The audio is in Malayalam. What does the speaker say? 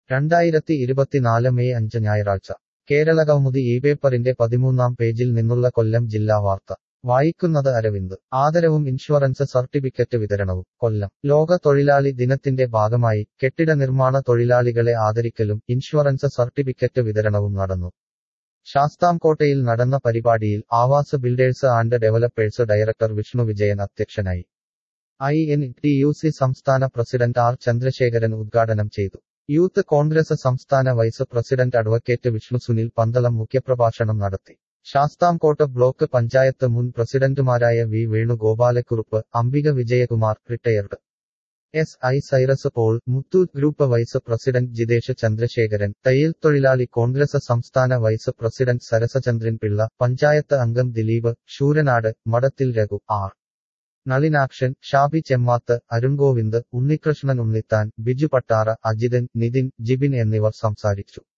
രണ്ടായിരത്തി ഇരുപത്തിനാല് മെയ് അഞ്ച് ഞായറാഴ്ച കേരളകൗമുദി ഈ പേപ്പറിന്റെ പതിമൂന്നാം പേജിൽ നിന്നുള്ള കൊല്ലം ജില്ലാ വാർത്ത വായിക്കുന്നത് അരവിന്ദ് ആദരവും ഇൻഷുറൻസ് സർട്ടിഫിക്കറ്റ് വിതരണവും കൊല്ലം ലോക തൊഴിലാളി ദിനത്തിന്റെ ഭാഗമായി കെട്ടിട നിർമ്മാണ തൊഴിലാളികളെ ആദരിക്കലും ഇൻഷുറൻസ് സർട്ടിഫിക്കറ്റ് വിതരണവും നടന്നു ശാസ്താംകോട്ടയിൽ നടന്ന പരിപാടിയിൽ Awaas builders and developers director Vishnu Vijayan അധ്യക്ഷനായി I N T U C സംസ്ഥാന പ്രസിഡന്റ് ആർ ചന്ദ്രശേഖരൻ ഉദ്ഘാടനം ചെയ്തു യൂത്ത് കോൺഗ്രസ് സംസ്ഥാന vice president advocate Vishnu Sunil Pandalam മുഖ്യപ്രഭാഷണം നടത്തി ശാസ്താംകോട്ട് ബ്ലോക്ക് പഞ്ചായത്ത് മുൻ പ്രസിഡന്റുമാരായ V Venugopalakurup Ambika Vijayakumar retired S I Cyrus Paul Muthoot group vice president Jithesh Chandrasekharan തയ്യൽ തൊഴിലാളി കോൺഗ്രസ് സംസ്ഥാന വൈസ് പ്രസിഡന്റ് സരസചന്ദ്രൻ പിള്ള പഞ്ചായത്ത് അംഗം ദിലീപ് ശൂരനാട് മഠത്തിൽ രഘു ആർ നളിനാക്ഷൻ ഷാബി ചെമ്മാത്ത് അരുൺ ഗോവിന്ദ് ഉണ്ണികൃഷ്ണൻ ഉണ്ണിത്താൻ ബിജു പട്ടാറ അജിതൻ നിതിൻ ജിബിൻ എന്നിവർ സംസാരിച്ചു